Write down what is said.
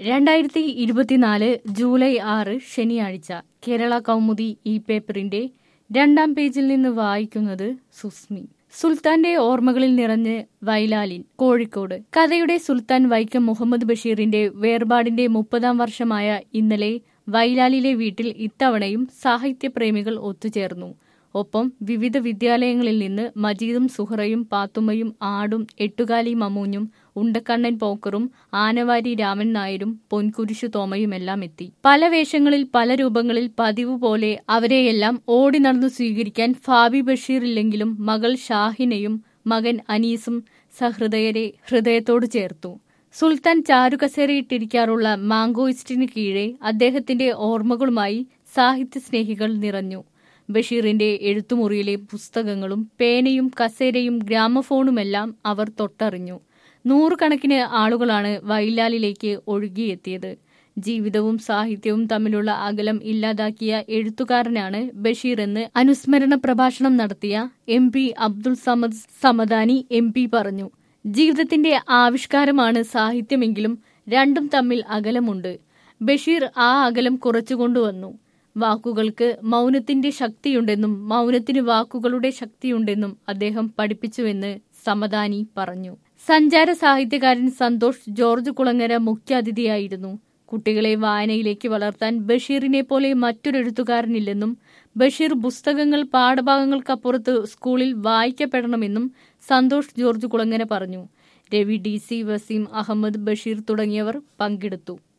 രണ്ടായിരത്തി ഇരുപത്തിനാല് ജൂലൈ ആറ് ശനിയാഴ്ച കേരള കൗമുദി ഈ പേപ്പറിന്റെ രണ്ടാം പേജിൽ നിന്ന് വായിക്കുന്നത് സുസ്മി സുൽത്താന്റെ ഓർമ്മകളിൽ നിറഞ്ഞ് വൈലാലിൻ കോഴിക്കോട് കഥയുടെ സുൽത്താൻ വൈക്കം മുഹമ്മദ് ബഷീറിന്റെ വേർപാടിന്റെ മുപ്പതാം വർഷമായ ഇന്നലെ വൈലാലിലെ വീട്ടിൽ ഇത്തവണയും സാഹിത്യപ്രേമികൾ ഒത്തുചേർന്നു ഒപ്പം വിവിധ വിദ്യാലയങ്ങളിൽ നിന്ന് മജീദും സുഹറയും പാത്തുമ്മയും ആടും എട്ടുകാലി മമ്മൂഞ്ഞും ഉണ്ടക്കണ്ണൻ പോക്കറും ആനവാരി രാമൻ നായരും പൊൻകുരിശു തോമയുമെല്ലാം എത്തി പല വേഷങ്ങളിൽ പല രൂപങ്ങളിൽ പതിവ് പോലെ അവരെയെല്ലാം ഓടി നടന്നു സ്വീകരിക്കാൻ ഫാബി ബഷീർ ഇല്ലെങ്കിലും മകൾ ഷാഹിനയും മകൻ അനീസും സഹൃദയരെ ഹൃദയത്തോട് ചേർത്തു സുൽത്താൻ ചാരുകസേരയിട്ടിരിക്കാറുള്ള മാങ്കോയിസ്റ്റിന് കീഴെ അദ്ദേഹത്തിന്റെ ഓർമ്മകളുമായി സാഹിത്യസ്നേഹികൾ നിറഞ്ഞു ബഷീറിന്റെ എഴുത്തുമുറിയിലെ പുസ്തകങ്ങളും പേനയും കസേരയും ഗ്രാമഫോണുമെല്ലാം അവർ തൊട്ടറിഞ്ഞു നൂറുകണക്കിന് ആളുകളാണ് വൈലാലിലേക്ക് ഒഴുകിയെത്തിയത് ജീവിതവും സാഹിത്യവും തമ്മിലുള്ള അകലം ഇല്ലാതാക്കിയ എഴുത്തുകാരനാണ് ബഷീർ എന്ന് അനുസ്മരണ പ്രഭാഷണം നടത്തിയ M P Abdul Samad Samadani M P പറഞ്ഞു ജീവിതത്തിന്റെ ആവിഷ്കാരമാണ് സാഹിത്യമെങ്കിലും രണ്ടും തമ്മിൽ അകലമുണ്ട് ബഷീർ ആ അകലം കുറച്ചുകൊണ്ടുവന്നു വാക്കുകൾക്ക് മൗനത്തിന്റെ ശക്തിയുണ്ടെന്നും മൗനത്തിന് വാക്കുകളുടെ ശക്തിയുണ്ടെന്നും അദ്ദേഹം പഠിപ്പിച്ചുവെന്ന് സമദാനി പറഞ്ഞു സഞ്ചാര സാഹിത്യകാരൻ സന്തോഷ് ജോർജ് കുളങ്ങര മുഖ്യാതിഥിയായിരുന്നു കുട്ടികളെ വായനയിലേക്ക് വളർത്താൻ ബഷീറിനെ പോലെ മറ്റൊരെഴുത്തുകാരനില്ലെന്നും ബഷീർ പുസ്തകങ്ങൾ പാഠഭാഗങ്ങൾക്കപ്പുറത്ത് സ്കൂളിൽ വായിക്കപ്പെടണമെന്നും സന്തോഷ് ജോർജ് കുളങ്ങര പറഞ്ഞു രവി ഡി സി വസീം അഹമ്മദ് ബഷീർ തുടങ്ങിയവർ പങ്കെടുത്തു